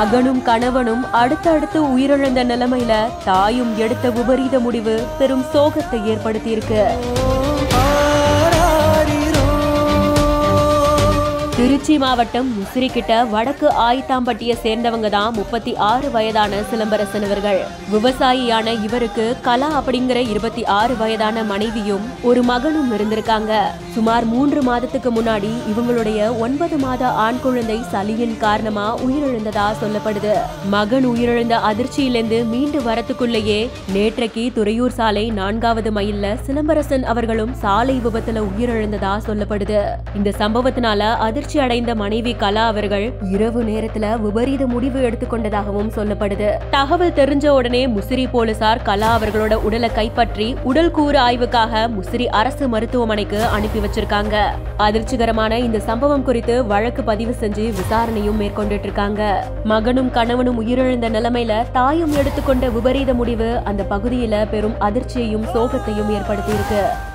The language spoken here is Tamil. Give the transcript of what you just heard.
மகனும் கணவனும் அடுத்தடுத்து உயிரிழந்த நிலைமையில தாயும் எடுத்த விபரீத முடிவு பெரும் சோகத்தை ஏற்படுத்தியிருக்கு திருச்சி மாவட்டம் முசிறி கிட்ட வடக்கு ஆயித்தாம்பட்டியை சேர்ந்தவங்க தான் முப்பத்தி ஆறு வயதான சிலம்பரசன் அவர்கள் விவசாயியான இவருக்கு கலா அப்படிங்கிற இருபத்தி ஆறு வயதான மனைவியும் ஒரு மகனும் இருந்திருக்காங்க சுமார் மூன்று மாதத்துக்கு முன்னாடி இவங்களுடைய ஒன்பது மாத ஆண் குழந்தை சளியின் காரணமா உயிரிழந்ததா சொல்லப்படுது மகன் உயிரிழந்த அதிர்ச்சியிலிருந்து மீண்டு வரத்துக்குள்ளேயே நேற்றைக்கு துறையூர் சாலை நான்காவது மைல்ல சிலம்பரசன் அவர்களும் சாலை விபத்துல உயிரிழந்ததா சொல்லப்படுது இந்த சம்பவத்தினால அதிர்ச்சி அடைந்த மனைவி கலா அவர்கள் இரவு நேரத்துல விபரீத முடிவு எடுத்துக்கொண்டதாகவும் சொல்லப்படுது தகவல் தெரிஞ்ச உடனே முசிறி போலீசார் கலா அவர்களோட உடலை கைப்பற்றி உடல் கூறு ஆய்வுக்காக முசிறி அரசு மருத்துவமனைக்கு அனுப்பி வச்சிருக்காங்க அதிர்ச்சிகரமான இந்த சம்பவம் குறித்து வழக்கு பதிவு செஞ்சு விசாரணையும் மேற்கொண்டுட்டு இருக்காங்க மகனும் கணவனும் உயிரிழந்த நிலைமையில தாயும் எடுத்துக்கொண்ட விபரீத முடிவு அந்த பகுதியில பெரும் அதிர்ச்சியையும் சோகத்தையும் ஏற்படுத்தி இருக்கு